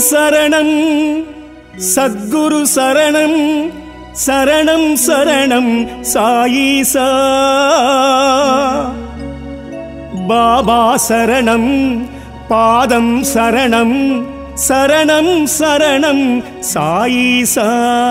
சரணம் சத்குரு சரணம் சரணம் சரணம் சாயீசா பாபா சரணம் பாதம் சரணம் சரணம் சரணம் சாயீசா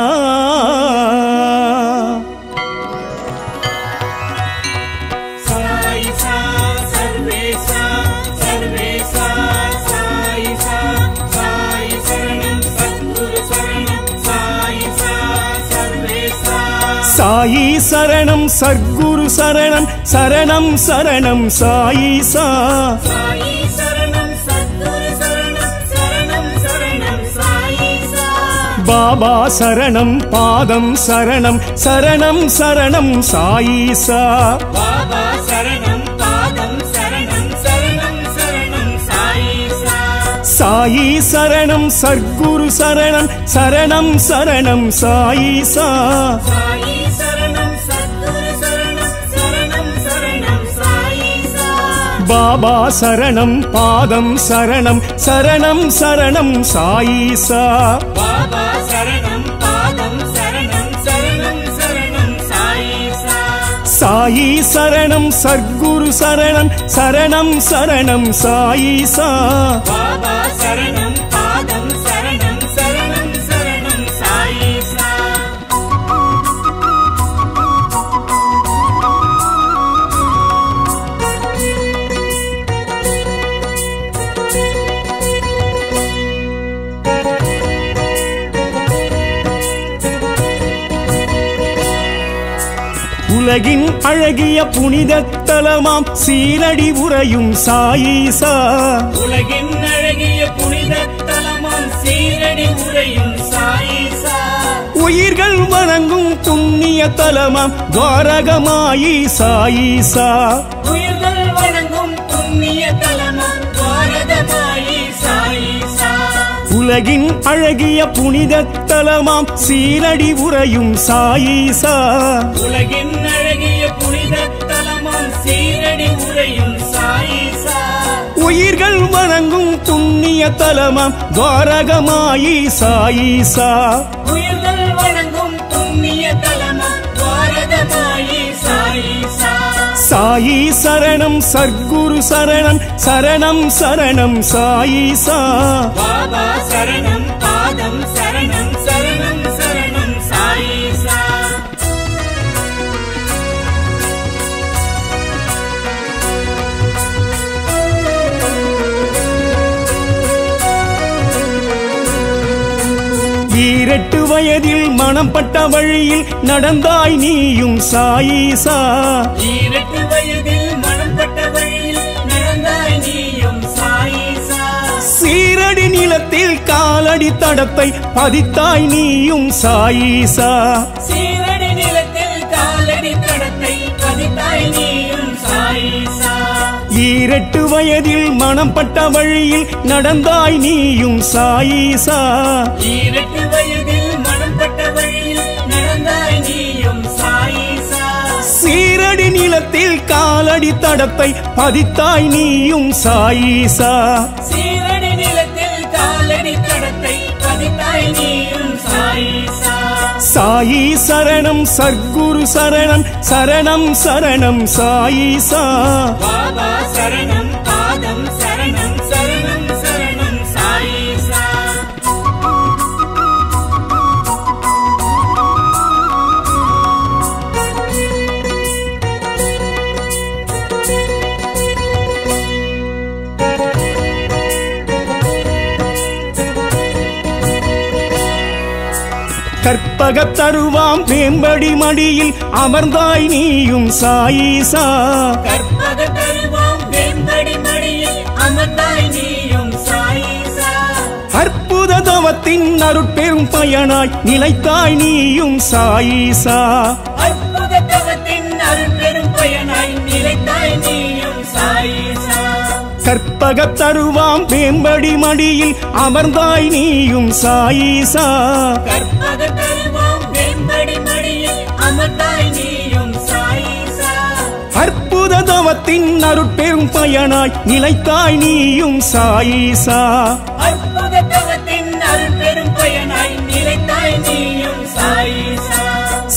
சாயிசா சர்வேசா சர்வேசா சாயிசா சாயி சரணம் சத்குரு சரணம் சாயிசா சர்வேசா சாயி சரணம் சத்குரு சரணம் சரணம் சரணம் சாயீசா சாயி சரணம் சத்குரு சரணம் சரணம் சரணம் சாயிசா பாபா சரணம் பாதம் சரணம் சரணம் சரணம் சாயீசா பாபா சரணம் பாதம் சரணம் சரணம் சரணம் சாயிசா சாயி சரணம் சத்குரு சரணம் சரணம் சரணம் சாயீசா சாயி சரணம் சத்குரு சரணம் சரணம் சரணம் சாயிசா பாபா சரணம் பாதம் சரணம் சரணம் சரணம் சாயீசா பாபா சரணம் பாதம் சரணம் சரணம் சரணம் சாயிசா சாயி சரணம் சத்குரு சரணம் சரணம் சரணம் சாயீசா பாபா சரணம் பாதம் சரணம் சரணம் சரணம் சாயிசா உலகின் அழகிய புனித தலமாம் சீரடி உறையும் சாயீசா உலகின் அழகிய புனித தலமாம் சீரடி உரையும் சாயிசா உயிர்கள் வணங்கும் புண்ணிய தலமாம் துவாரகமாயி சாயீசா உயிர்கள் வணங்கும் புண்ணிய தலமாம் பாரதமாயி சாயிசா உலகின் அழகிய புனித தலமாம் சீரடி உறையும் சாயீசா உலகின் அழகிய புனித தலமாம் சீரடி உரையும் சாயிசா உயிர்கள் வணங்கும் புண்ணிய தலமாம் துவாரகமாயி சாயீசா உயிர்கள் வணங்கும் புண்ணிய தலமாம் பாரதமாயி சாயிசா சாயி சரணம் சர்க்குரு சரணம் சரணம் சரணம் சாயீசா பாபா சரணம் பாதம் சரணம் சரணம் சரணம் சாயிசா ஈரெட்டு வயதில் மனம் பட்ட வழியில் நடந்தாய் நீயும் சாயீசா ஈரட்டு வயதில் மனம் பட்ட வழியில் நடந்தாய் நீயும் சாயிசா சீரடி நிலத்தில் காலடி தடத்தை பதித்தாய் நீயும் சாயீசா சீரடி நிலத்தில் காலடி தடத்தை பதித்தாய் நீயும் சாயிசா ஈரெட்டு வயதில் மனம் பட்ட வழியில் நடந்தாய் நீயும் சாயீசா ஈரட்டு வயதில் மனம் பட்ட வழியில் நடந்தாய் நீயும் சாயிசா சீரடி நிலத்தில் காலடி தடத்தை பதித்தாய் நீயும் சாயீசா சீரடி நிலத்தில் காலடி தடத்தை பதித்தாய் நீயும் சாயிசா சாயி சரணம் சர்க்குரு சரணம் சரணம் சரணம் சாயீசா பாபா சரணம் பாதம் சரணம் சரணம் சரணம் சாயிசா கற்பகத் தருவாம் வேம்படி மடியில் அமர்ந்தாய் நீயும் சாயீசா கற்பக தருவாம் வெம்படி மடியில் அமர்ந்தாய் நீயும் சாயிசா அற்புத தவத்தின் அருட்பெரும் பயனாய் நிலைத்தாய் நீயும் சாயீசா அற்புத தவத்தின் அருள் பெரும் பயனாய் நிலைத்தாய் நீயும் சாயிசா கற்பகத் தருவாம் வேம்படி மடியில் அமர்ந்தாய் நீயும் சாயீசா கற்பக தருவாம் வெம்படி மடியில் அமர்ந்தாய் நீயும் சாயிசா அற்புத தவத்தின் அருட்பெரும் பயனாய் நிலைத்தாய் நீயும் சாயீசா அற்புத தவத்தின்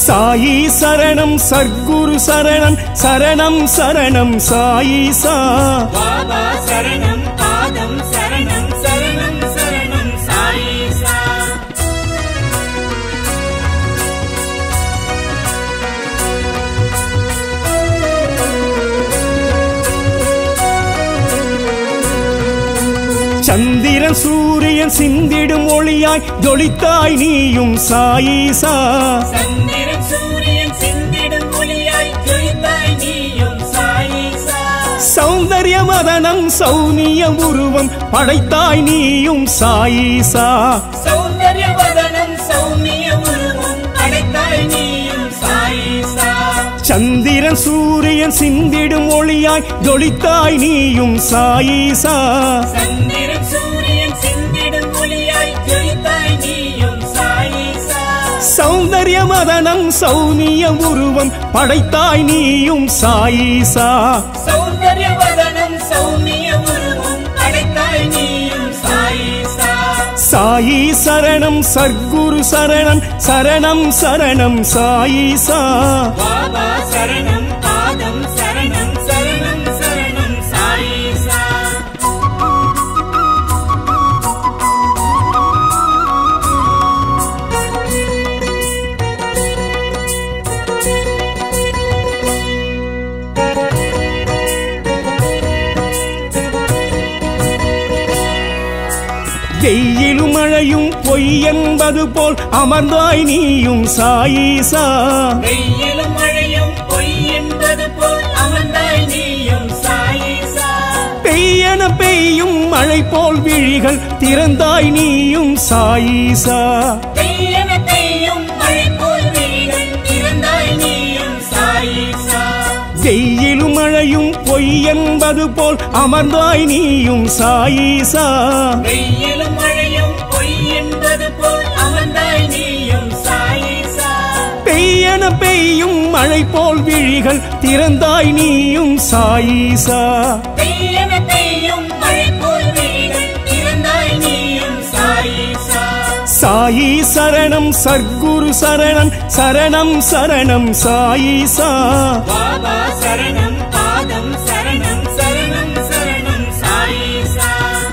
சாயி சரணம் சர்க்குரு சரணம் சரணம் சரணம் சாயிசா பாபா சரணம் பாதம் சரணம் சரணம் சரணம் சாயிசா சந்திரன் சூரியன் சிந்திடும் ஒளியாய் ஜொலித்தாய் நீயும் சாயிசா சந்திரன் சூரியன் சிந்திடும் ஒளியாய் ஜொலித்தாய் நீயும் சாயிசா சௌந்தர்ய மதனம் சௌனிய உருவம் படைத்தாய் நீயும் சாயிசா சௌந்தர்ய வதனம் சௌமிய உருவம் அடைத்தாய் நீயும் சாயிசா சந்திரன் சூரியன் சிந்திடும் ஒளியாய் ஜொலித்தாய் நீயும் சாயிசா சந்திரன் சூரியன் சிந்திடும் ஒளியாய் ஜொலித்தாய் நீயும் சாயிசா சௌந்தர்ய மதனம் சௌனிய உருவம் படைத்தாய் நீயும் சாயிசா சௌந்தர்ய வதனம் சௌமிய உருவம் அடைத்தாய் நீயும் சாயிசா சாயி சரணம் சர்க்குரு சரணம் சரணம் சரணம் சாயிசா பாபா சரணம் பாதம் சரணம் சரணம் சரணம் சாயிசா வெயிலும் மழையும் பொய் என்பது போல் அமர்ந்தாய் நீயும் சாயிசா வெயிலும் மழையும் பொய் என்பது போல் அமர்ந்தாய் நீயும் சாயிசா பெய்யன பெய்யும் மழை போல் விழிகள் திறந்தாய் நீயும் சாயிசா பெய்யன பெய்யும் மழை போல் விழிகள் திறந்தாய் நீயும் சாயிசா வெயிலும் மழையும் பொய் என்பது போல் அமர்ந்தாய் நீயும் சாயிசா வெயிலும் மழையும் பொய் என்பது போல் அமர்ந்தாய் நீயும் சாயிசா பெய்யன பெய்யும் மழை போல் விழிகள் திறந்தாய் நீயும் சாயிசா பெய்யன பெய்யும் மழை போல் விழிகள் திறந்தாய் நீயும் சாயிசா சாயி சரணம் சர்க்குரு சரணம் சரணம் சரணம் சாயிசா பாபா சரணம் பாதம் சரணம் சரணம் சரணம் சாயிசா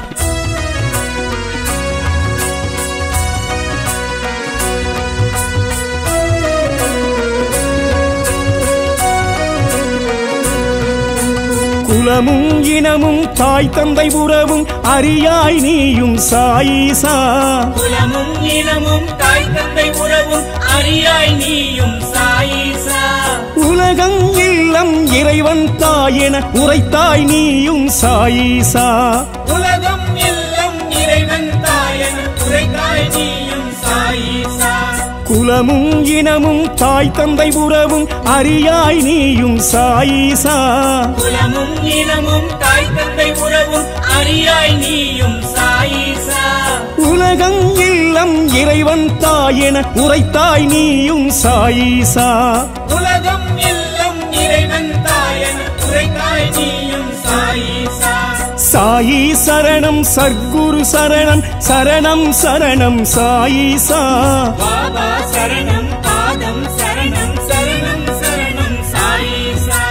குலமும் இனமும் தாய் தந்தை உறவும் அறியாய் நீயும் சாயிசா குலமும் இனமும் தாய் தந்தை உறவும் அறியாய் நீயும் சாயிசா உலகம் இல்லம் இறைவன் தாயென உரைத்தாய் நீயும் சாயிசா உலகம் எல்லாம் இறைவன் தாயன் உரைத்தாய் நீயும் சாயிசா குலமும் இனமும் தாய் தந்தை உறவும் அறியாய் நீயும் சாயிசா குலமும் இனமும் தாய் தந்தை உறவும் அறியாய் நீயும் சாயிசா உலகம் இல்லம் இறைவன் தாயென உரைத்தாய் நீயும் சாயிசா உலகம் எல்லாம் இறைவன் தாயன் உரைத்தாய் நீயும் சாயிசா சாயி சரணம் சர்க்குரு சரணம் சரணம் சரணம் சாயிசா பாபா சரணம் பாதம் சரணம் சரணம் சரணம் சாயிசா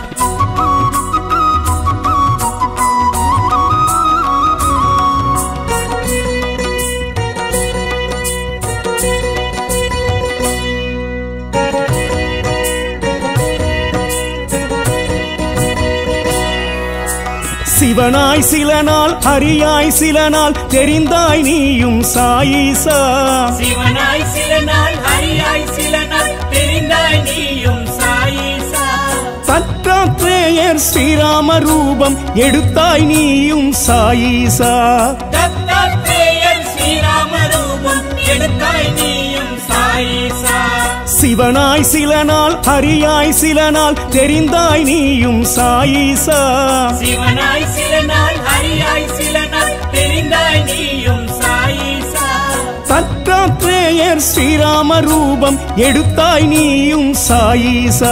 சிவனாய் சில நாள் ஹரியாய் சில நாள் தெரிந்தாய் நீயும் சாயிசா சிவனாய் சில நாள் ஹரியாய் சில நாள் தெரிந்தாய் நீயும் சாயிசா தத்தாத்ரேயர் ஸ்ரீராம ரூபம் எடுத்தாய் நீயும் சாயிசா தத்தாத்ரேயர் ஸ்ரீராம ரூபம் எடுத்தாய் நீயும் சாயிசா சிவனாய் சில நாள் ஹரியாய் சில நாள் தெரிந்தாய் நீயும் சாயிசா சிவனாய் சில நாள் ஹரியாய் சில நாள் தெரிந்தாய் நீயும் சாயிசா தத்தாத்ரேயர் ஸ்ரீராம ரூபம் எடுத்தாய் நீயும் சாயிசா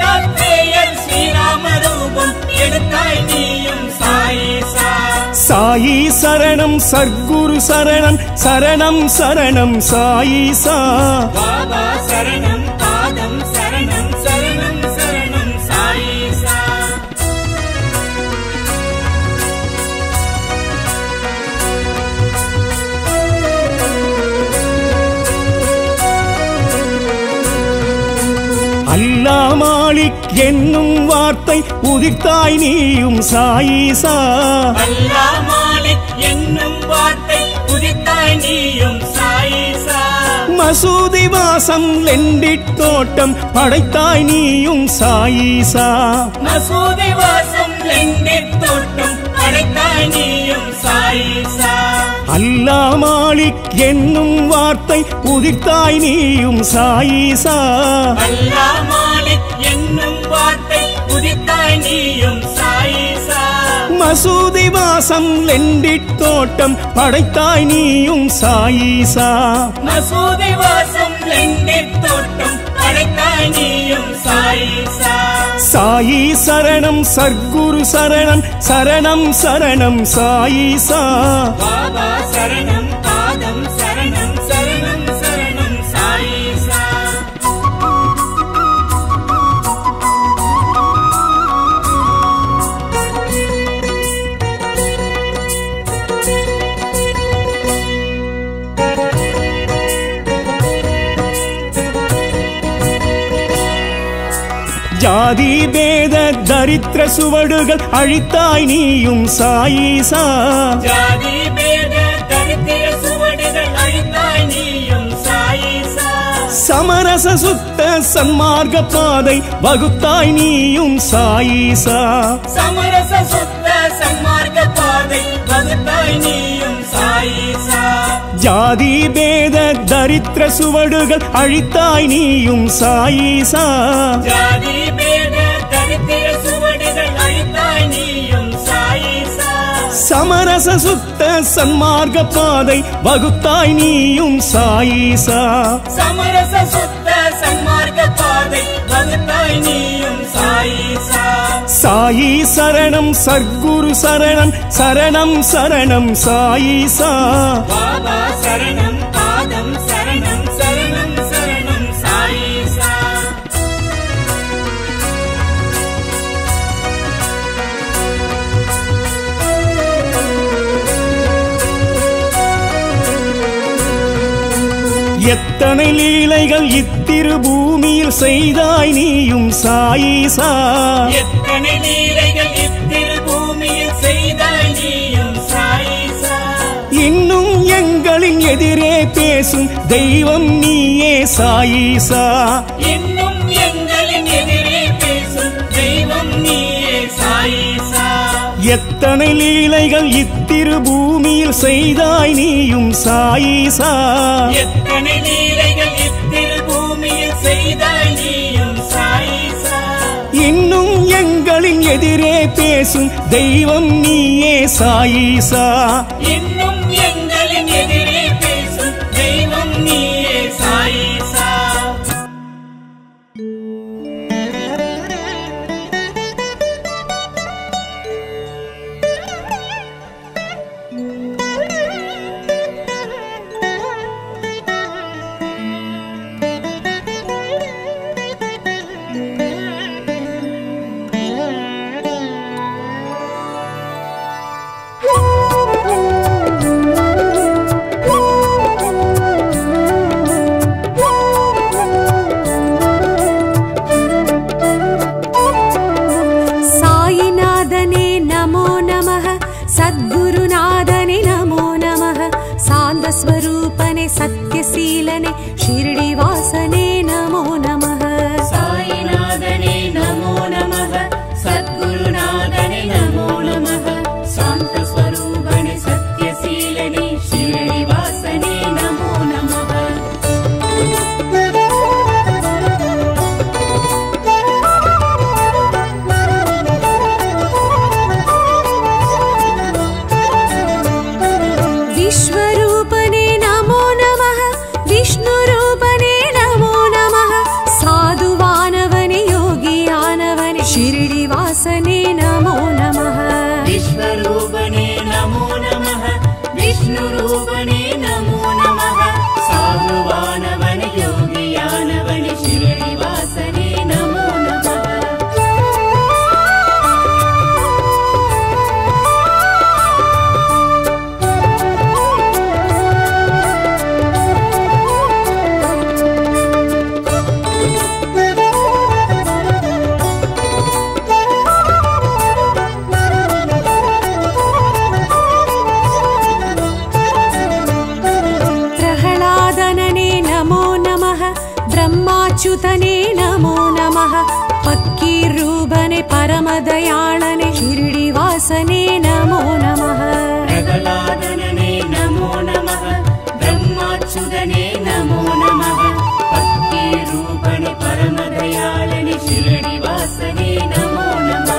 தத்தாத்ரேயர் ஸ்ரீராம ரூபம் எடுத்தாய் நீயும் சாயிசா சாயி சாயி சரணம் சர்க்குரு சரணம் சரணம் சரணம் சாயிசா பாபா சரணம் பாதம் சரணம் சரணம் சரணம் சாயிசா அல்லா மாலிக் என்னும் வார்த்தை உதிர்த்தாய் நீயும் சாயிசா அல்லா மாலிக் என்னும் வார்த்தை உதித்தாய் நீயும் சாயிசா மசூதி வாசம் லெண்டிட் தோட்டம் படைத்தாய் நீயும் சாயிசா மசூதி வாசம் லெண்டித் தோட்டம் அடைத்தாய் நீயும் சாயிசா அல்லா மாலிக் என்னும் வார்த்தை உதிர்த்தாய் நீயும் சாயிசா அல்லா மாலிக் என்னும் வார்த்தை உதித்தாய் நீயும் சாயிசா மசூதி வாசம் லெண்டிட் தோட்டம் படைத்தாய் நீயும் சாயிசா மசூதி வாசம் லெண்டித் தோட்டம் அடைத்தாய் நீயும் சாயிசா சாயி சரணம் சர்க்குரு சரணம் சரணம் சரணம் சாயிசா பாபா சரணம் பாதம் சரணம் சரணம் சரணம் சாயிசா ஜாதி பேத தரித்திர சுவடுகள் அழித்தாய் நீயும் சாயிசா ஜாதி பேத தரித்திர சுவடுகள் அழித்தாய் நீயும் சாயிசா சமரச சுத்த சன்மார்க்க பாதை வகுத்தாய் நீயும் சாயிசா சமரச சுத்த சன்மார்க்க பாதை வகுத்தாய் நீயும் சாயிசா ஜாதி பேத தரித்திர சுவடுகள் அழித்தாய் நீயும் சாயிசா ஜாதி பேத தரித்திர சுவடுகள் அழித்தாய் நீயும் சாயிசா சமரச சுத்த சன்மார்க்க பாதை வகுத்தாய் நீயும் சாயிசா சமரச சுத்த சன்மார்க்க பாதை வகுத்தாய் நீயும் சாயிசா சாயி சரணம் சர்க்குரு சரணம் சரணம் சரணம் சாயிசா பாபா சரணம் பாதம் சரணம் சரணம் சரணம் சாயிசா எத்தனை லீலைகள் இத்திரு பூமியில் செய்தாய் நீயும் சாயிசா எத்தனை லீலைகள் இத்திரு பூமியில் செய்தாய் நீயும் சாயிசா இன்னும் எங்களின் எதிரே பேசும் தெய்வம் நீயே சாயிசா இன்னும் எங்களின் எதிரே பேசும் தெய்வம் நீயே சாயிசா எத்தனை லீலைகள் இத்திரு பூமியில் செய்தாய் நீயும் சாயிசா எத்தனை லீலைகள் இத்திரு பூமியில் செய்தாய் நீயும் சாயிசா இன்னும் எங்களின் எதிரே பேசும் தெய்வம் நீயே சாயிசா இன்னும் எங்களின் எதிரே பேசும் தெய்வம் நீயே சாயிசா Thank you. नमो नमः पक्कीरूपने परमदयाळने शिरडिवासने नमो नमः பிரகலாதனனே நமோ நமः பிரம்மாச்சுதனே நமோ நமः பக்தி ரூபணி பரமதயாளனி ஷிரடிவாசனே நமோ நமः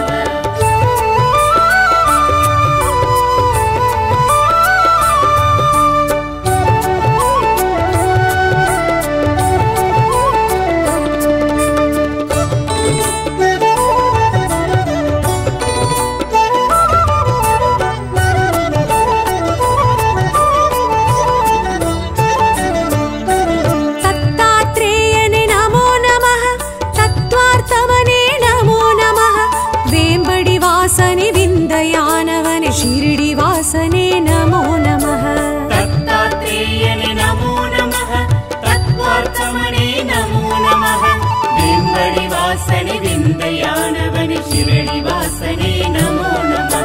दत्तात्रेयने नमो नमः तत्त्वार्थमने नमो नमः वेम्बडिवासने विन्दयानवने शिरडिवासने नमो नमः தத்தாத்ரேயனே நமோ நமः தத்வார்த்தமனே நமோ நமः வெம்படி வாசனி விந்தையானவனி ஷிரடி வாசனே நமோ நமः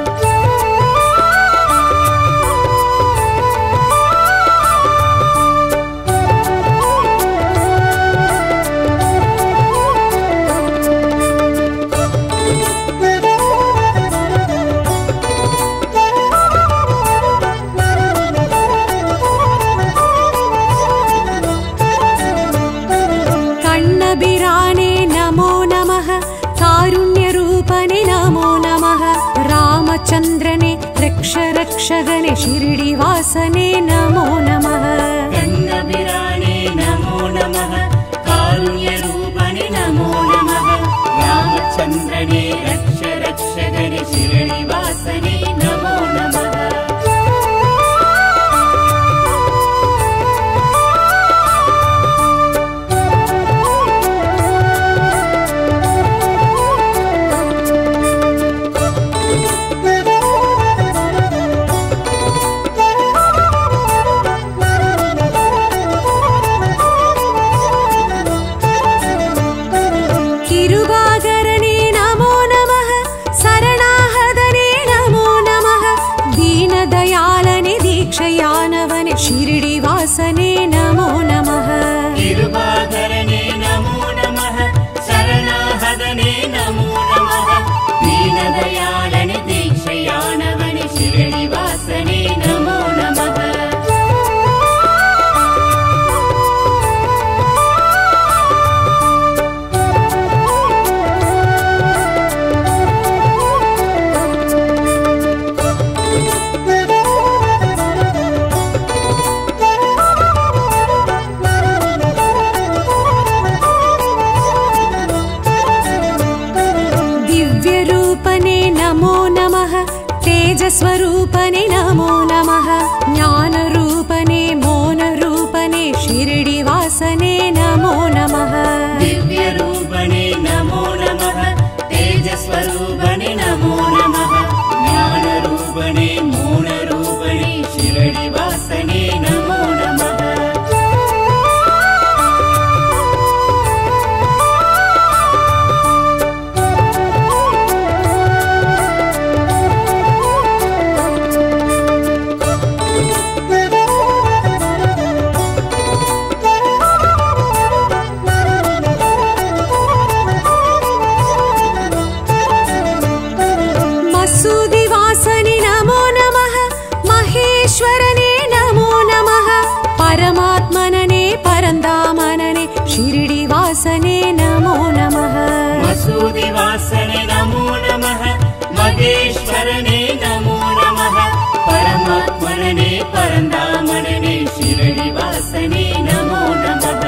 कण्णबिराने नमो नमः कारुण्यरूपने नमो नमः रामचन्द्रने रक्ष रक्षगणे शिरडिवासने नमो नमः கண்ணபிரானே நமோ நமः காருண்யரூபணி நமோ நமः ராமச்சந்திரனே ரக்ஷ ரக்ஷகணி ஷிரடி வாசனே நமோ நமः किरुबागरणे नमो नमः शरणाहदने नमो नमः दीनदयालने दीक्षयानवने शिरडिवासने नमो नमः கிருபாகரனே நமோ நமः சரணாகதனே நமோ நமः தீனதயாளனி தீட்சையானவனி ஷிரடி வாசனே நமோ நமः दिव्यरूपने नमो नमः तेजस्वरूपने नमो नमः ज्ञानरूपने मौनरूपने शिरडिवासने नमो नमः दिव्यरूपणे नमो नमः तेजस्वरूपणे नमो नमः ज्ञानरूपणे मौनरूपणे शिरडिवासने नमो नमः मसूदिवासने नमो नमः महेश्वरने नमो नमः परमात्मनने परन्दामनने शिरडिवासने नमो नमः मसूदि वासने नमो नमः महेश्वरने नमो नमः परमात्मने परन्दामनने शिरडि वासने नमो नमः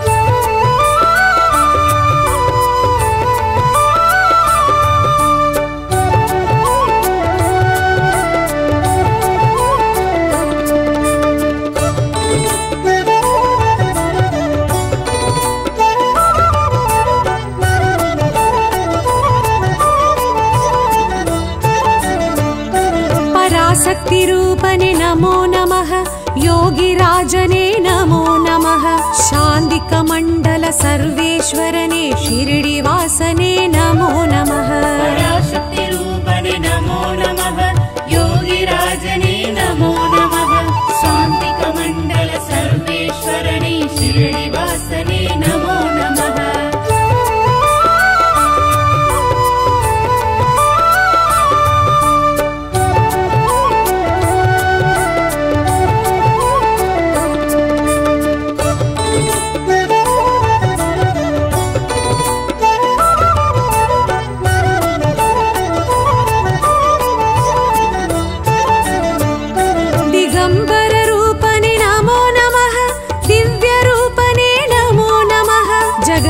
पराशक्तिरूपने नमो नमः योगिराजने नमो नमः शान्तिकमण्डल सर्वेश्वरने शिरडिवासने नमो नमः पराशक्तिरूपणे नमो नमः योगिराजने नमो नमः शान्तिकमण्डल सर्वेश्वरणे शिरडिवासने नमो नमः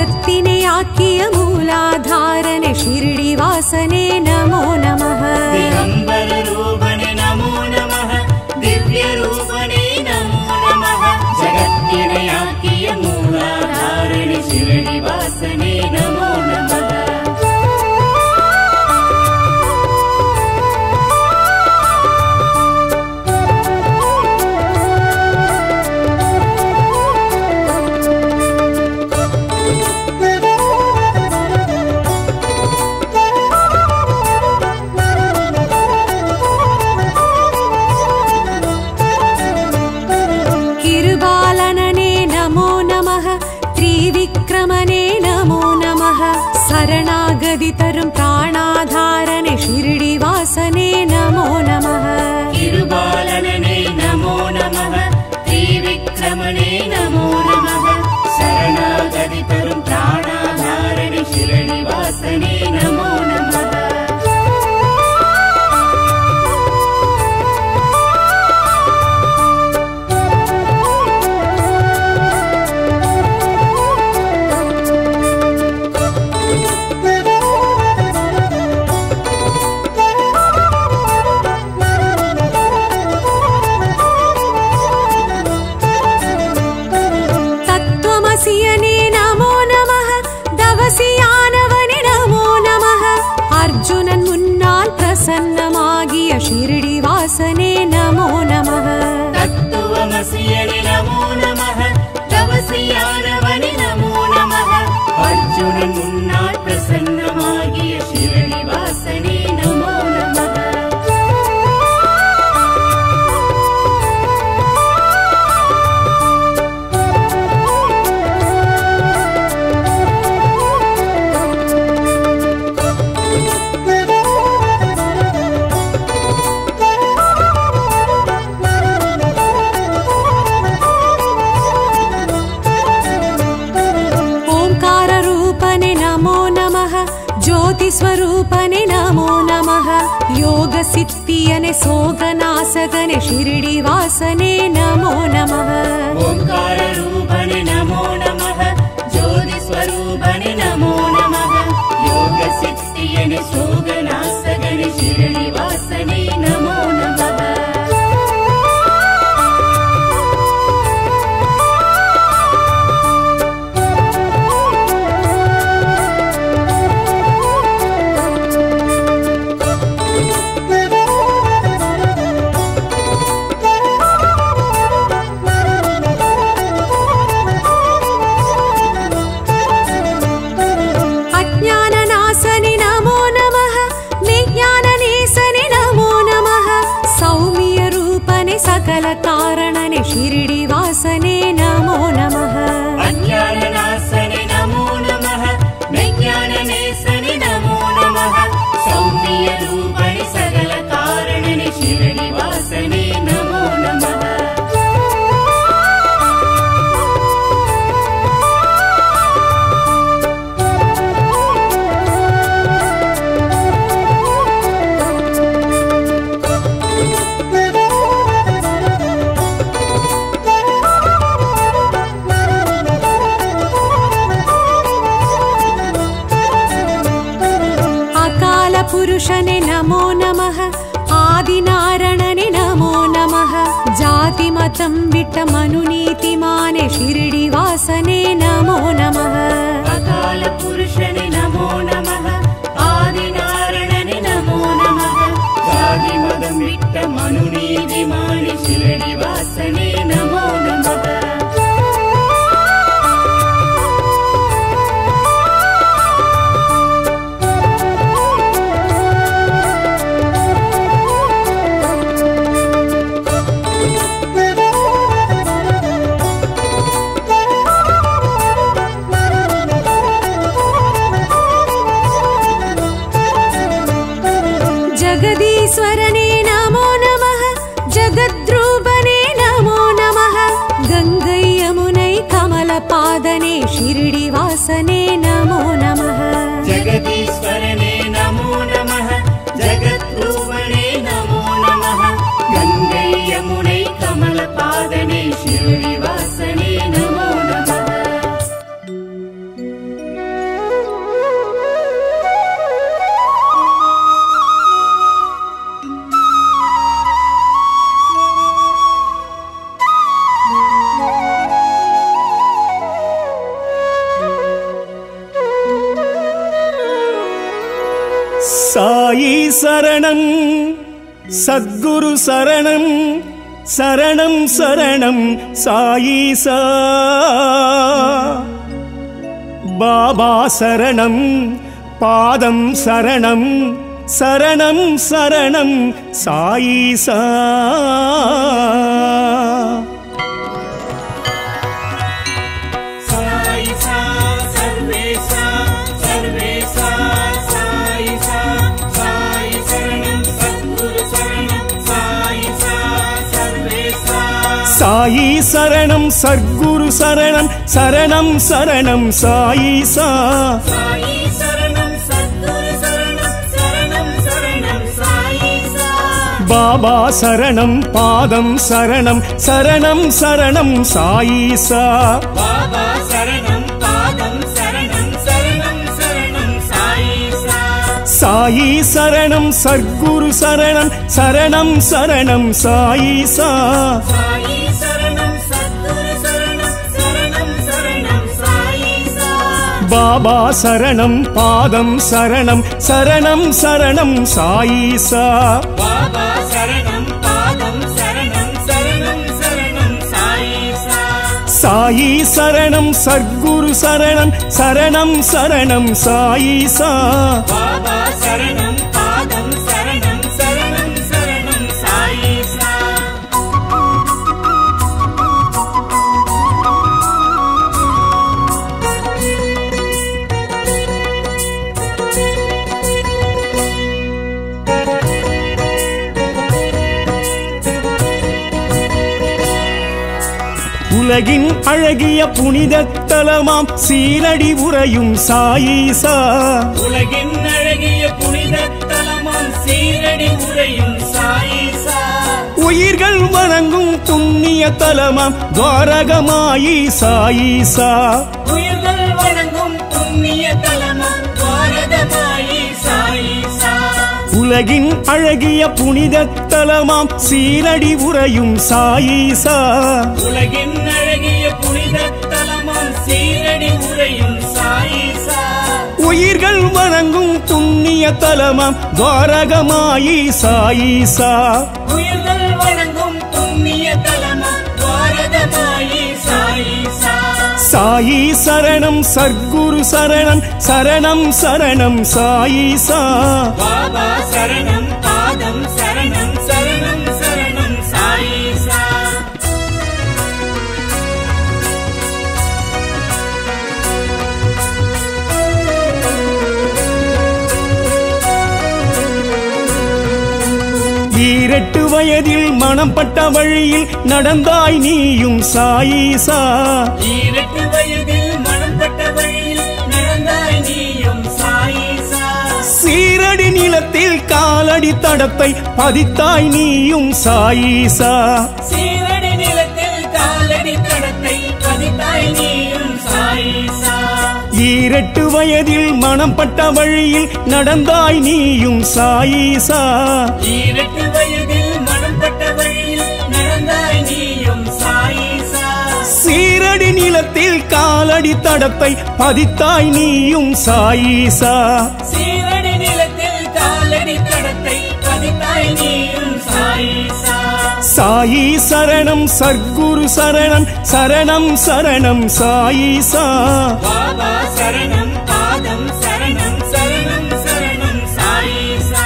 जगत्तिने आकिय मूलाधारने शिरडिवासने नमो नमः दिगम्बर रूपणे नमो नमः दिव्य रूपणे नमो नमः जगत्तिरयाकिय मूलाधारण शिरडिवासने नमो नमः किरुबालनने नमो नमः त्रिविक्रमणे नमो नमः शरणागदितरुं प्राणाधारणे शिरडिवासने नमो नमः तिरुबालनने नमो नमः त्रिविक्रमणे नमो नमः शरणागतितरुं प्राणाधारण शिरडिवासने नमो नमः तत्त्वमसियने नमो नमः दवसियानवने नमो नमः अर्जुनन् मुन्नाल् प्रसन्नमागिय शिरडिवासने नमो नमः तत्त्वमसियनि नमो नमः तवसियानवनि नमो नमः अर्जुनन् मुन्नाट् प्रसन्नमागिय शिरनिवासने नमो नमः ओङ्काररूपने नमो नमः ज्योतिस्वरूपने नमो नमः योगसिद्धियने सोगनासगने शिरडिवासने नमो नमः ओङ्काररूपणि नमो नमः ज्योतिस्वरूपणि नमो नमः योगसिद्धियनि शोगनासगनि शिरनिवासने नमो नमः अज्ञाननाशनि नमो नमः विज्ञाननेशनि नमो नमः सौम्यरूपने सकलकारणने शिरडिवासने नमो नमः अज्ञाननाशनि नमो नमः विज्ञाननेशनि नमो नमः सौम्यरूपणि सकलकारणनि शिरनिवासने नमो नमः अकालपुरुषने नमो नमः आदिनारणने नमो नमः जातिमतं विट्टमनुनीतिमाने शिरडिवासने नमो नमः अकालपुरुषनि नमो नमः आदिनारणनि नमो नमः जातिमदं विट्टमनुनीतिमानि शिरनिवासने नमो नमः जगदीश्वरने नमो नमः जगद्रूपने नमो नमः गङ्गै यमुनै कमलपादने शिरडिवासने नमो नमः जगदीश्वरने नमो नमः जगद्रूपणे नमो नमः गङ्गै यमुनै कमलपादने शिवनिवासने नमो नमः சாயி சரணம் சத்குரு சரணம் சரணம் சரணம் சாயீசா பாபா சரணம் பாதம் சரணம் சரணம் சரணம் சாயீசா சாயிசா சர்வேசா சர்வேசா சாயிசா சாய் சரணம் சத்குரு சரணம் சாயிசா சர்வேசா சாயி சரணம் சத்குரு சரணம் சரணம் சரணம் சாயீசா சாயி சரணம் சத்குரு சரணம் சரணம் சரணம் சாயிசா பாபா சரணம் பாதம் சரணம் சரணம் சரணம் சாயீசா பாபா சரணம் பாதம் சரணம் சரணம் சரணம் சாயிசா சாயி சரணம் சத்குரு சரணம் சரணம் சரணம் சாயீசா சாயி சரணம் சத்குரு சரணம் சரணம் சரணம் சாயிசா பாபா சரணம் பாதம் சரணம் சரணம் சரணம் சாயீசா பாபா சரணம் பாதம் சரணம் சரணம் சரணம் சாயிசா சாயி சரணம் சத்குரு சரணம் சரணம் சரணம் சாயீசா பாபா சரணம் பாதம் சரணம் சரணம் சரணம் சாயிசா உலகின் அழகிய புனித தலமாம் சீரடி உறையும் சாயீசா உலகின் அழகிய புனித தலமாம் சீரடி உரையும் சாயிசா உயிர்கள் வணங்கும் புண்ணிய தலமாம் துவாரகமாயி சாயீசா உயிர்கள் வணங்கும் புண்ணிய தலமாம் துவாரகமாயி சாயிசா உலகின் அழகிய புனித தலமாம் சீரடி உறையும் சாயீசா உலகின் அழகிய புனித தலமாம் சீரடி உரையும் சாயிசா உயிர்கள் வணங்கும் புண்ணிய தலமாம் துவாரகமாயி சாயீசா உயிர்கள் வணங்கும் புண்ணிய தலமாம் துவாரகமாயி சாயிசா சாயி சரணம் சர்க்குரு சரணம் சரணம் சரணம் சாயீசா பாபா சரணம் பாதம் சரணம் சரணம் சரணம் சாயிசா ஈரெட்டு வயதில் மனம் பட்ட வழியில் நடந்தாய் நீயும் சாயீசா ஈரட்டு வயதில் மனம் பட்ட வழியில் நடந்தாய் நீயும் சாயிசா சீரடி நிலத்தில் காலடி தடத்தை பதித்தாய் நீயும் சாயீசா சீரடி நிலத்தில் காலடி தடத்தை பதித்தாய் நீயும் சாயிசா ஈரெட்டு வயதில் மனம் பட்ட வழியில் நடந்தாய் நீயும் சாயீசா ஈரட்டு வயதில் மனம் பட்ட வழியில் நடந்தாய் நீயும் சாயிசா சீரடி நிலத்தில் காலடி தடத்தை பதித்தாய் நீயும் சாயீசா சீரடி நிலத்தில் காலடி தடத்தை பதித்தாய் நீயும் சாயிசா சாயி சரணம் சர்க்குரு சரணம் சரணம் சரணம் சாயீசா பாபா சரணம் பாதம் சரணம் சரணம் சரணம் சாயிசா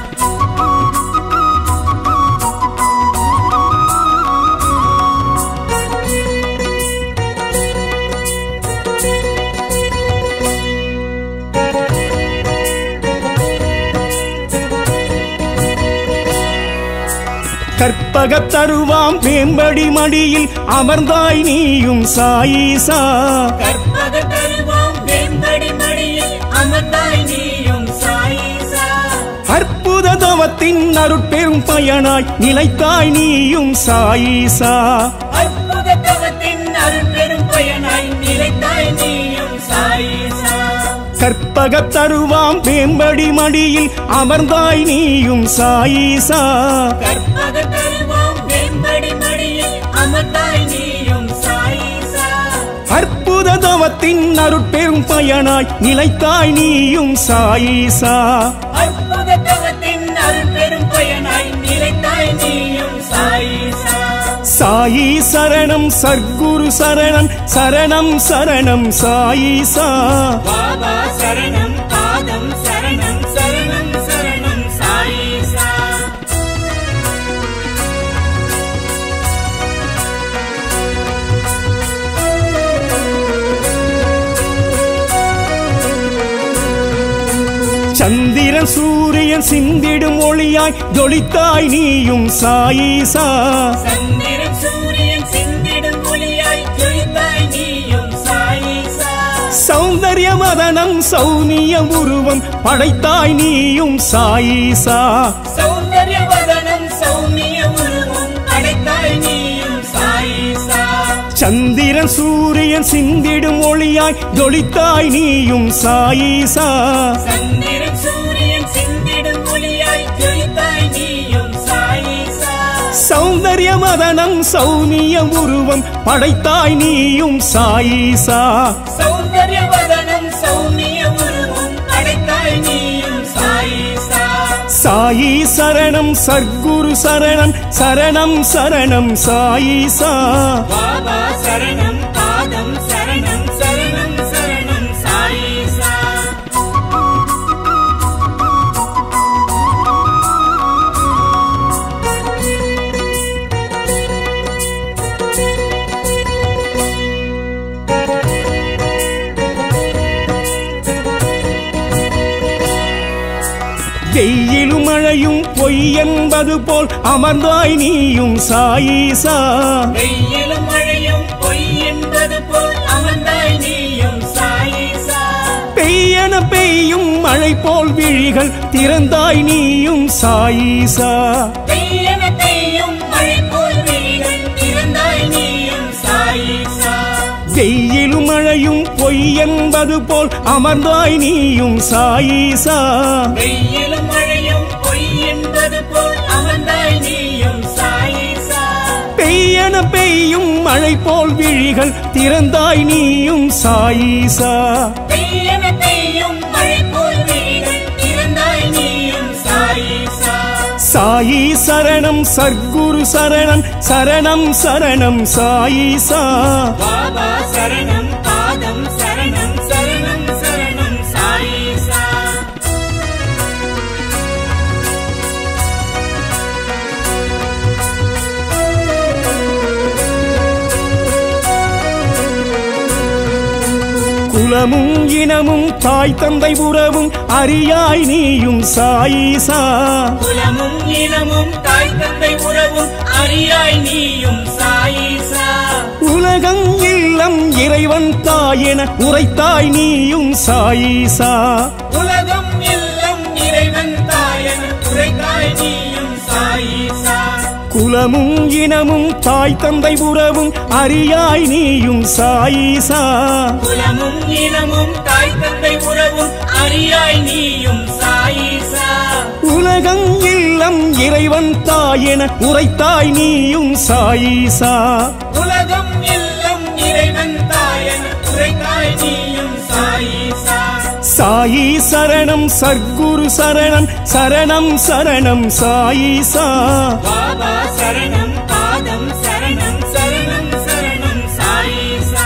கற்பகத் தருவாம் மேம்படி மடியில் அமர்ந்தாய் நீயும் சாயீசா கற்பக தருவாம் வெம்படி மடியில் அமர்ந்தாய் நீயும் சாயிசா அற்புத தவத்தின் அருட்பெரும் பயனாய் நிலைத்தாய் நீயும் சாயீசா அற்புத தவத்தின் அருட்பெரும் பயனாய் நிலைத்தாய் நீயும் சாயிசா கற்பகத் தருவாம் மேம்படி மடியில் அமர்ந்தாய் நீயும் சாயீசா கற்பக தருவாம் வெம்படி மடியில் அமர்ந்தாய் நீயும் சாயிசா அற்புத தவத்தின் அருட்பெரும் பயனாய் நிலைத்தாய் நீயும் சாயீசா அற்புத தவத்தின் அருட்பெரும் பயனாய் நிலைத்தாய் நீயும் சாயிசா சாயி சரணம் சர்க்குரு சரணம் சரணம் சரணம் சாயீசா பாபா சரணம் பாதம் சரணம் சரணம் சரணம் சாயிசா சந்திரன் சூரியன் சிந்திடும் ஒளியாய் ஜொலித்தாய் நீயும் சாயீசா சந்திரன் சூரியன் சிந்திடும் ஒளியாய் ஜொலித்தாய் நீயும் சாயிசா சௌந்தர்ய மதனம் சௌனிய உருவம் படைத்தாய் நீயும் சாயீசா சௌந்தர்ய வதனம் சௌமிய உருவம் அடைத்தாய் நீயும் சாயிசா சந்திரன் சூரியன் சிந்திடும் ஒளியாய் ஜொலித்தாய் நீயும் சாயீசா சந்திரன் சூரியன் சிந்திடும் ஒளியாய் ஜொலித்தாய் நீயும் சாயிசா சௌந்தர்ய மதனம் சௌனிய உருவம் படைத்தாய் நீயும் சாயீசா சௌந்தர்ய வதனம் சௌமிய உருவம் அடைத்தாய் நீயும் சாயிசா சாயி சரணம் சர்க்குரு சரணம் சரணம் சரணம் சாயீசா பாபா சரணம் பாதம் சரணம் சரணம் சரணம் சாயிசா வெயிலும் மழையும் பொய் என்பது போல் அமர்ந்தாய் நீயும் சாயீசா வெயிலும் மழையும் பொய் என்பது போல் அமர்ந்தாய் நீயும் சாயிசா பெய்யன பெய்யும் மழை போல் விழிகள் திறந்தாய் நீயும் சாயீசா பெய்யன பெய்யும் மழை போல் விழிகள் திறந்தாய் நீயும் சாயிசா வெயிலும் மழையும் பொய் என்பது போல் அமர்ந்தாய் நீயும் சாயீசா வெயிலும் மழையும் பொய் என்பது போல் அமர்ந்தாய் நீயும் சாயிசா பெய்யன பெய்யும் மழை போல் விழிகள் திறந்தாய் நீயும் சாயீசா பெய்யன பெய்யும் மழை போல் விழிகள் திறந்தாய் நீயும் சாயிசா சாயி சரணம் சர்க்குரு சரணம் சரணம் சரணம் சாயீசா பாபா சரணம் பாதம் சரணம் சரணம் சரணம் சாயிசா குலமும் இனமும் தாய் தந்தை உறவும் அறியாய் நீயும் சாயீசா குலமும் இனமும் தாய் தந்தை உறவும் அறியாய் நீயும் சாயிசா உலகம் இல்லம் இறைவன் தாயென உரைத்தாய் நீயும் சாயீசா உலகம் எல்லாம் இறைவன் தாயன் உரைத்தாய் நீயும் சாயிசா குலமும் இனமும் தாய் தந்தை உறவும் அறியாய் நீயும் சாயீசா குலமும் இனமும் தாய் தந்தை உறவும் அறியாய் நீயும் சாயிசா உலகம் இல்லம் இறைவன் தாயென உரைத்தாய் நீயும் சாயீசா உலகம் எல்லாம் இறைவன் தாயன் உரைத்தாய் நீயும் சாயிசா சாயி சரணம் சர்க்குரு சரணம் சரணம் சரணம் சாயீசா பாபா சரணம் பாதம் சரணம் சரணம் சரணம் சாயிசா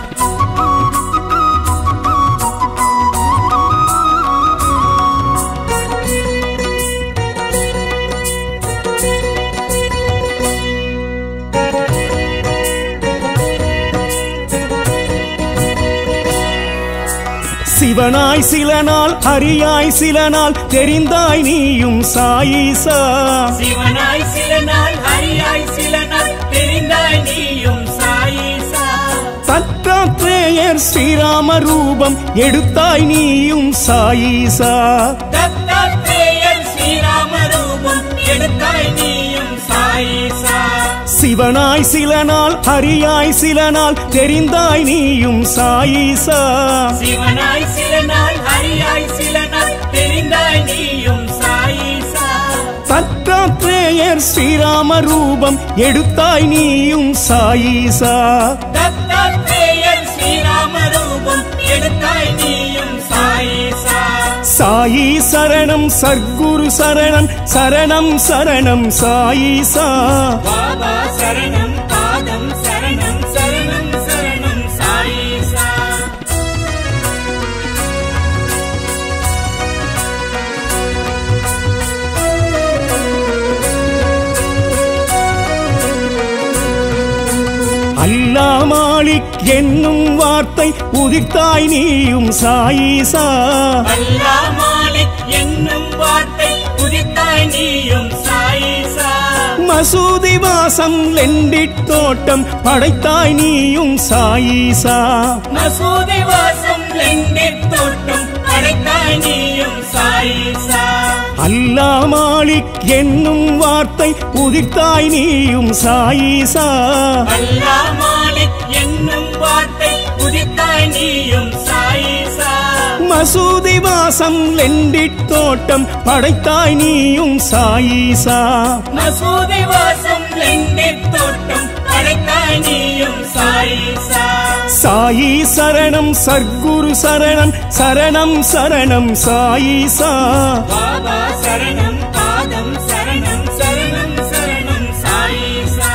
சிவனாய் சில நாள் ஹரியாய் சில நாள் தெரிந்தாய் நீயும் சாயீசா சிவனாய் சில நாள் ஹரியாய் சில நாள் தெரிந்தாய் நீயும் சாயிசா தத்தாத்ரேயர் ஸ்ரீராம ரூபம் எடுத்தாய் நீயும் சாயீசா தத்தாத்ரேயர் ஸ்ரீராம ரூபம் எடுத்தாய் நீயும் சாயிசா சிவனாய் சில நாள் ஹரியாய் சில நாள் தெரிந்தாய் நீயும் சாயீசா சிவனாய் சில நாள் ஹரியாய் சில நாள் தெரிந்தாய் நீயும் சாயிசா தத்தாத்ரேயர் ஸ்ரீராம ரூபம் எடுத்தாய் நீயும் சாயீசா தத்தாத்ரேயர் ஸ்ரீராம சாயி சரணம் சர்க்குரு சரணம் சரணம் சரணம் சாயிசா பாபா சரணம் பாதம் சரணம் சரணம் சரணம் சாயிசா அல்லா மாலிக் என்னும் வார்த்தை உதிர்த்தாய் நீயும் சாயிசா அல்லா மாலிக் என்னும் வார்த்தை புதித்தாய் நீயும் சாயிசா மசூதி வாசம் லெண்டிட் தோட்டம் படைத்தாய் நீயும் சாயிசா மசூதி வாசம் லெண்டித் தோட்டம் அடைத்தாய் நீயும் சாயிசா அல்லா மாலிக் என்னும் வார்த்தை உதிர்த்தாய் நீயும் சாயிசா அல்லா மாலிக் என்னும் வார்த்தை புதித்தாய் நீயும் சாயிசா மசூதி வாசம் லெண்டிட் தோட்டம் படைத்தாய் நீயும் சாயிசா மசூதி வாசம் லெண்டித் தோட்டம் அடைத்தாய் நீயும் சாயிசா சாயி சரணம் சர்க்குரு சரணம் சரணம் சரணம் சாயிசா பாபா சரணம் பாதம் சரணம் சரணம் சரணம் சாயிசா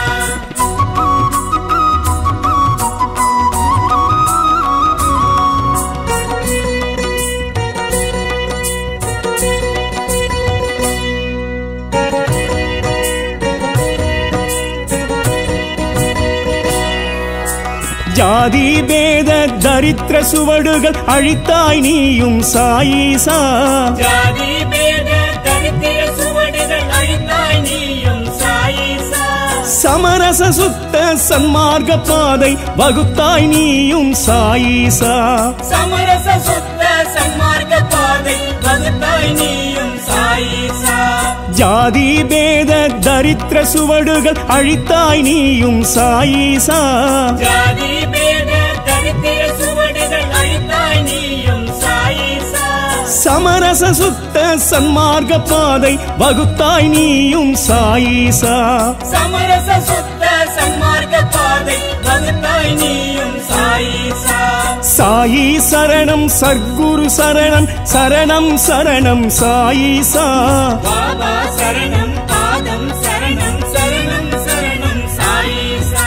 ஜாதி பேத தரித்திர சுவடுகள் அழித்தாய் நீயும் சாயிசா ஜாதி பேத தரித்திர சுவடுகள் அழித்தாய் நீயும் சாயிசா சமரச சுத்த சன்மார்க்க பாதை வகுத்தாய் நீயும் சாயிசா சமரச சுத்த சன்மார்க்க பாதை வகுத்தாய் நீயும் சாயிசா ஜாதி பேத தரித்திர சுவடுகள் அழித்தாய் நீயும் சாயிசா ஜாதி பேத தரித்திர சுவடுகள் அழித்தாய் நீயும் சாயிசா சமரச சுத்த சன்மார்க்க பாதை வகுத்தாய் நீயும் சாயிசா சமரச சுத்த சன்மார்க்க பாதை வகுத்தாய் நீயும் சாயிசா சாயி சரணம் சர்க்குரு சரணம் சரணம் சரணம் சாயிசா பாபா சரணம் பாதம் சரணம் சரணம் சரணம் சாயிசா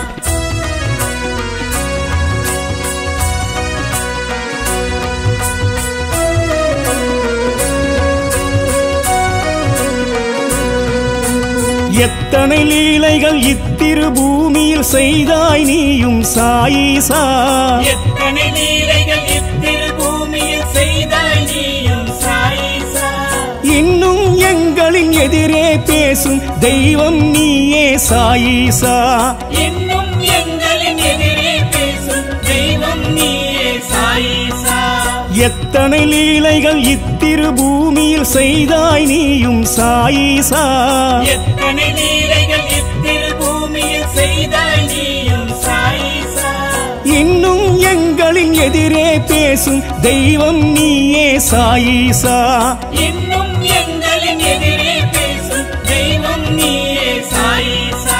எத்தனை லீலைகள் இத்திரு பூமியில் செய்தாய் நீயும் சாயிசா எத்தனை லீலைகள் இத்திரு பூமியில் செய்தாய் நீயும் சாயிசா இன்னும் எங்களின் எதிரே பேசும் தெய்வம் நீயே சாயிசா இன்னும் எங்களின் எதிரே பேசும் தெய்வம் நீயே சாயிசா எத்தனை லீலைகள் இத்திரு பூமியில் செய்தாய் நீயும் சாயிசா எத்தனை லீலைகள் இத்திரு பூமியில் செய்தாய் நீயும் சாயிசா இன்னும் எங்களின் எதிரே பேசும் தெய்வம் நீயே சாயிசா இன்னும் எங்களின் எதிரே பேசும் தெய்வம் நீயே சாயிசா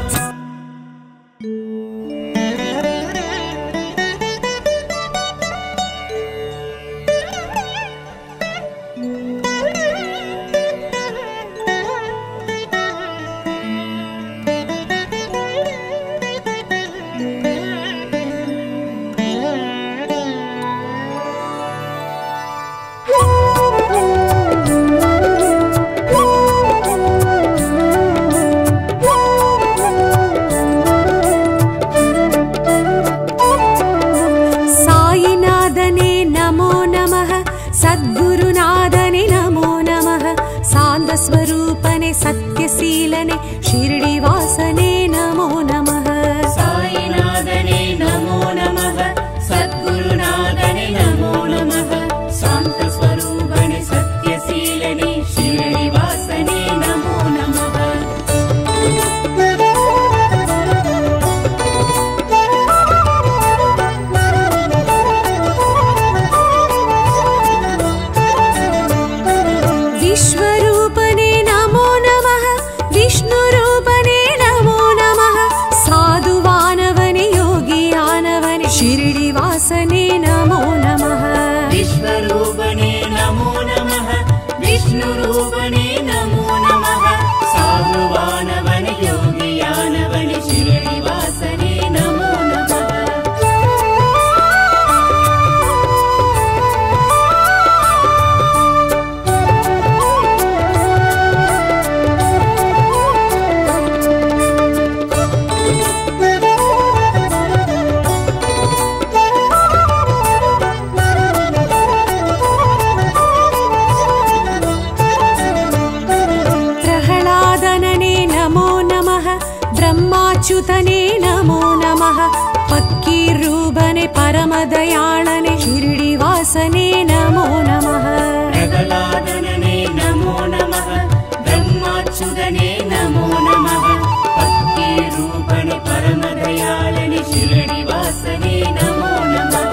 सायिनाथने नमो नमः सद्गुरुनाथने नमो नमः सान्दस्वरूपने सत्यशीलने शिरडिवासने नमो नमः சாயிநாதனே நமோ நமः சத்குருநாதனே நமோ நமः சாந்த ஸ்வரூபனே சத்யசீலனே ஷீரடிவாசனே நமோ நமः विश्वरूपने नमो नमः विष्णुरूपने नमो नमः साधुवानवने योगियानवने शिरडिवासने नमो नमः विश्वरूपणे नमो नमः விஷ்ணுரூபனே நமோ நமः சாதுவானவன யோகியானவன சிரடிவாசனே நமோ நமः प्रह्लादनने नमो नमः ब्रह्माच्युतने नमो नमः पक्कीरूपने परमदयाळने शिरडिवासने नमो नमः பிரகலாதனனே நமோ நமः பிரம்மாச்சுதனே நமோ நமः பக்தி ரூபணி பரமதயாளனி சிரடிவாசனே நமோ நமः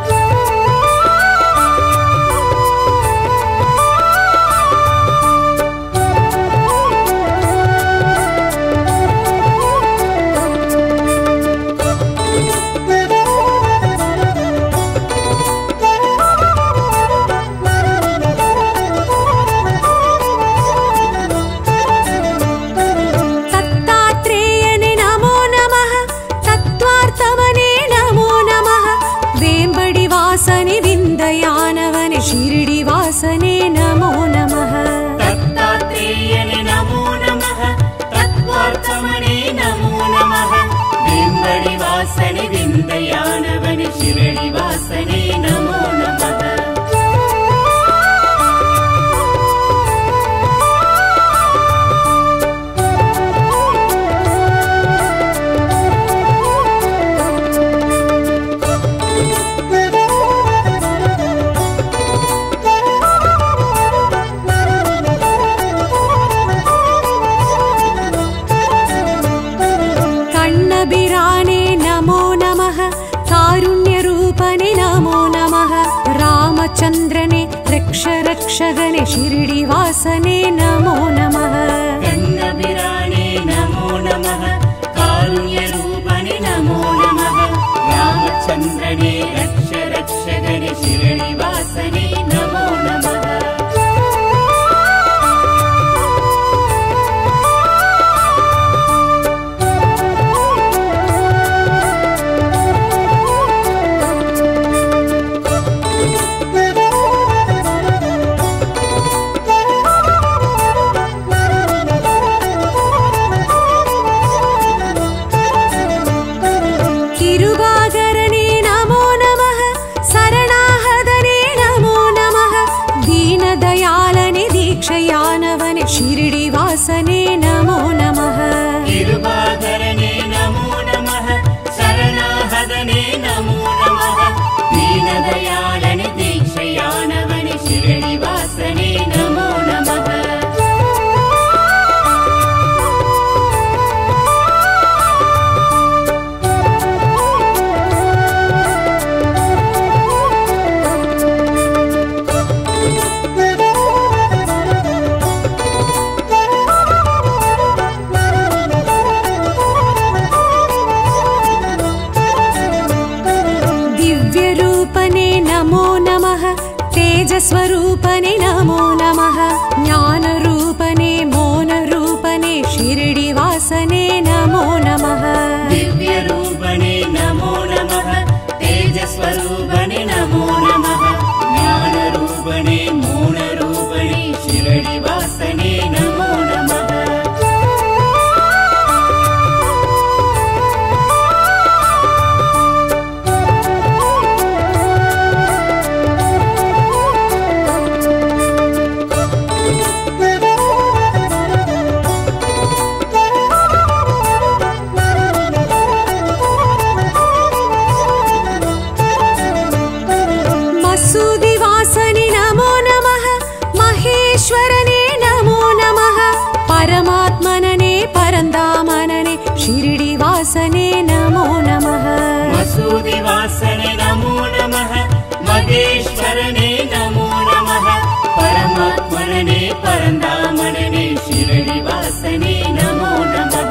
दत्तात्रेयने नमो नमः तत्त्वार्थमने नमो नमः वेम्बडिवासने विन्दयानवने शिरडिवासने नमो नमः தத்தாத்ரேயனே நமோ நமः தத்வார்த்தமனே நமோ நமः வேம்படி வாசனி விந்தயானவனி சிரடி வாசனே நமோ நமः कण्णबिराने नमो नमः कारुण्यरूपने नमो नमः रामचन्द्रने रक्ष रक्षगणे शिरडिवासने नमो नमः கண்ணபிரானே நமோ நமः காருண்யரூபணி நமோ நமः ராமச்சந்திரனே ரக்ஷ ரக்ஷகணி சிரணி வாசனே நமோ நமः किरुबागरणे नमो नमः शरणाहदने नमो नमः दीनदयालने दीक्षयानवने शिरडिवासने नमो नमः கிருபாகரனே நமோ நமः சரணாகதனே நமோ நமः தீனதயாளனி தீட்சையானவனி சிரணி வாசனே நமோ நமः दिव्यरूपने नमो नमः तेजस्वरूपने नमो नमः ज्ञानरूपने मौनरूपने शिरडिवासने नमो नमः दिव्यरूपणे नमो नमः तेजस्वरूपणे नमो नमः ज्ञानरूपणे मौनरूपणे शिरडिवासने नमो नमः मसूदिवासने नमो नमः महेश्वरने नमो नमः परमात्मनने परन्दामनने शिरडिवासने नमो नमः मसूदि वासने नमो नमः महेश्वरने नमो नमः परमात्मने परन्दामनने शिरडि वासने नमो नमः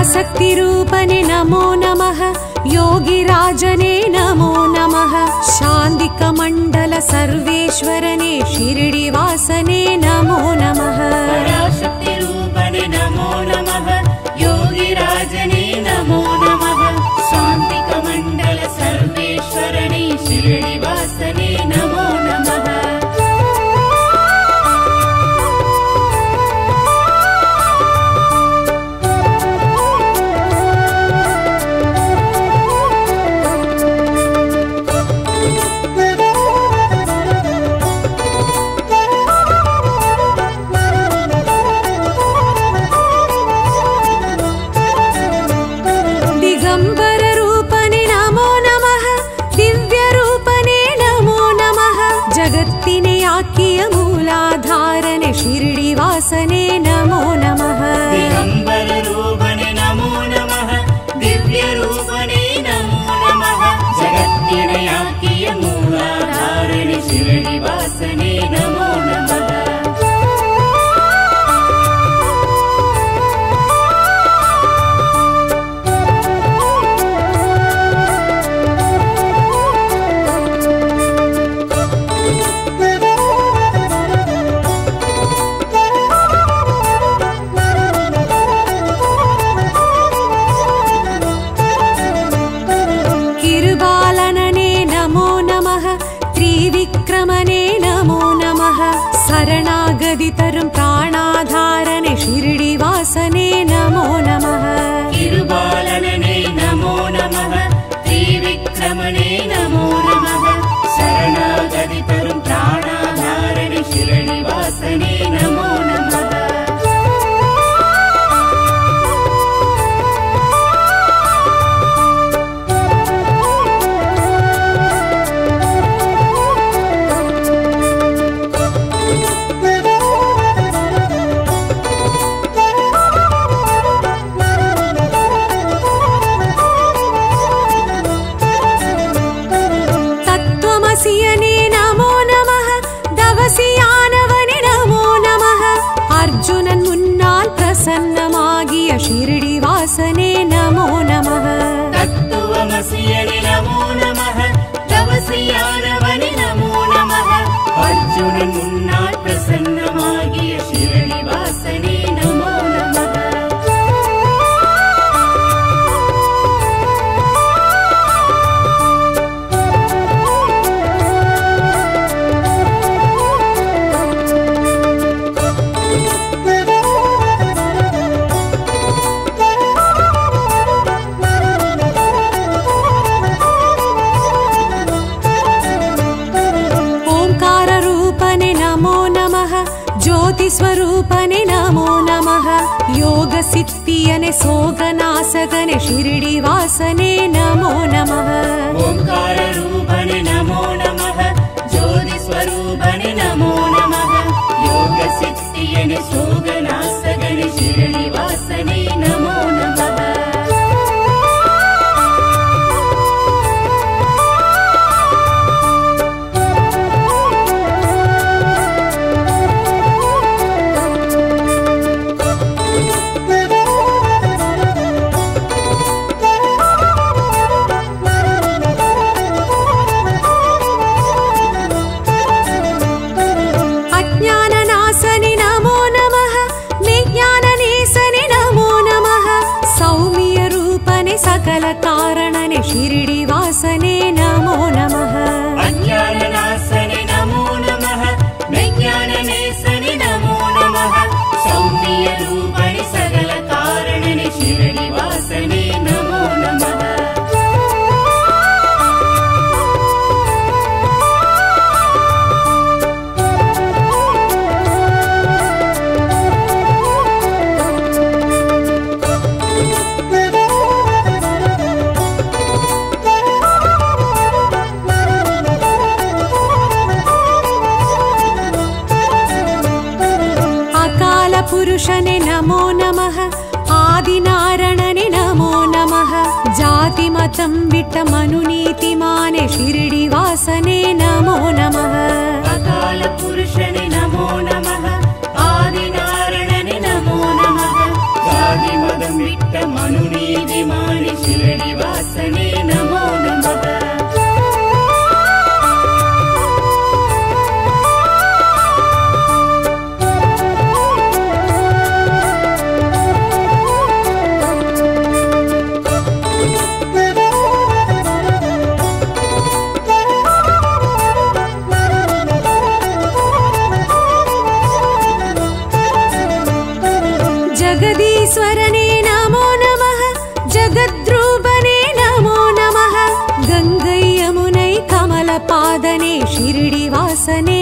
पराशक्तिरूपने नमो नमः योगिराजने नमो नमः शान्तिकमण्डल सर्वेश्वरने शिरडिवासने नमो नमः पराशक्ति रूपने नमो नमः योगिराजने नमो नमः शान्तिकमण्डल सर्वेश्वरणे शिरडिवासने नमो नमः दिगम्बररूपने नमो नमः दिव्यरूपने नमो नमः जगत्तिने आकिय मूलाधारने शिरडिवासने नमो नमः दिगम्बर रूपणे नमो नमः दिव्य रूपणे नमो नमः जगत्तिनयाकिय मूलाधारणे शिरडिवासने नमो नमः किरुबालनने नमो नमः त्रिविक्रमने नमो नमः शरणागदितरुं प्राणाधारने शिरडिवासने नमो नमः तिरुबालनने नमो नमः त्रिविक्रमणे नमो नमः शरणागतितरुं प्राणाधारणे शिरडिवासने नमो नमः तत्त्वमसियने नमो नमः दवसियानवने नमो नमः अर्जुनन् मुन्नाल् प्रसन्नमागिय शिरडिवासने नमो नमः तत्त्वमसियने नमो नमः तवसियानवनि नमो नमः अर्जुनन् मुन्नाள் प्रसन्नमागिय शिरडिवासने नमो नमः ओङ्काररूपने नमो नमः ज्योतिस्वरूपने नमो नमः योगसिद्धियने सोगनासगने शिरडिवासने नमो नमः ओङ्काररूपणे नमो नमः ज्योतिस्वरूपणे नमो नमः योगसिद्धियने सोगनासगने शिरडिवासने नमो नमः अज्ञाननाशने नमो नमः विज्ञाननेशने नमो नमः सौम्यरूपने सकलकारणने शिरडिवासने नमो नमः अज्ञाननाशने नमो नमः विज्ञाननेशने नमो नमः सौम्यरूपणि सकलकारणनि शिरडिवासने नमो नमः अकालपुरुषने नमो नमः आदिनारणने नमो नमः जातिमतं विट्टमनुनीतिमाने शिरडिवासने नमो नमः अकालपुरुषने नमो नमः आदिनारणने नमो नमः ஜாதி மதம் விட்ட மனுநீதிமானே ஷிரடி வாசனே நமோ நமக जगदीश्वरने नमो नमः जगद्रूपने नमो नमः गङ्गै यमुनै कमलपादने शिरडिवासने